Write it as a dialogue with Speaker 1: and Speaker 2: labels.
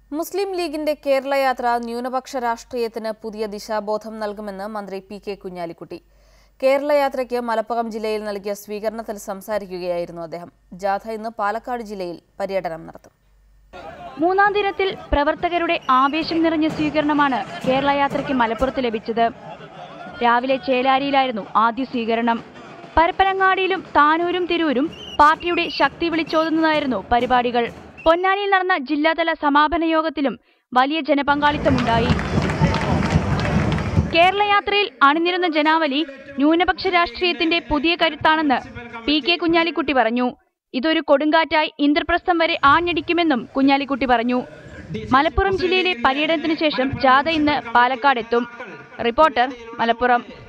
Speaker 1: മുസ്ലിം ലീഗിന്റെ കേരള യാത്ര ന്യൂനപക്ഷ രാഷ്ട്രീയത്തിന് പുതിയ ദിശാബോധം നൽകുമെന്ന് മന്ത്രി പി കെ കുഞ്ഞാലിക്കുട്ടി കേരള യാത്രയ്ക്ക് മലപ്പുറം ജില്ലയിൽ നൽകിയ സ്വീകരണത്തിൽ സംസാരിക്കുകയായിരുന്നു അദ്ദേഹം ജാഥ ഇന്ന് പാലക്കാട് ജില്ലയിൽ പര്യടനം നടത്തും
Speaker 2: മൂന്നാം ദിനത്തിൽ പ്രവർത്തകരുടെ ആവേശം നിറഞ്ഞ സ്വീകരണമാണ് കേരള യാത്രയ്ക്ക് മലപ്പുറത്ത് ലഭിച്ചത് രാവിലെ ചേലാരിയിലായിരുന്നു ആദ്യ സ്വീകരണം പരപ്പനങ്ങാടിയിലും താനൂരും തിരൂരും പാർട്ടിയുടെ ശക്തി വിളിച്ചോതുന്നതായിരുന്നു പരിപാടികൾ പൊന്നാനിയിൽ നടന്ന ജില്ലാതല സമാപന യോഗത്തിലും വലിയ ജനപങ്കാളിത്തമുണ്ടായി കേരള യാത്രയിൽ അണിനിരുന്ന ജനാവലി ന്യൂനപക്ഷ രാഷ്ട്രീയത്തിന്റെ പുതിയ കരുത്താണെന്ന് പി കെ കുഞ്ഞാലിക്കുട്ടി പറഞ്ഞു ഇതൊരു കൊടുങ്കാറ്റായി ഇന്ദ്രപ്രസ്ഥം വരെ ആഞ്ഞടിക്കുമെന്നും കുഞ്ഞാലിക്കുട്ടി പറഞ്ഞു മലപ്പുറം ജില്ലയിലെ പര്യടനത്തിന് ശേഷം ജാഥ ഇന്ന് പാലക്കാട് എത്തും റിപ്പോർട്ടർ മലപ്പുറം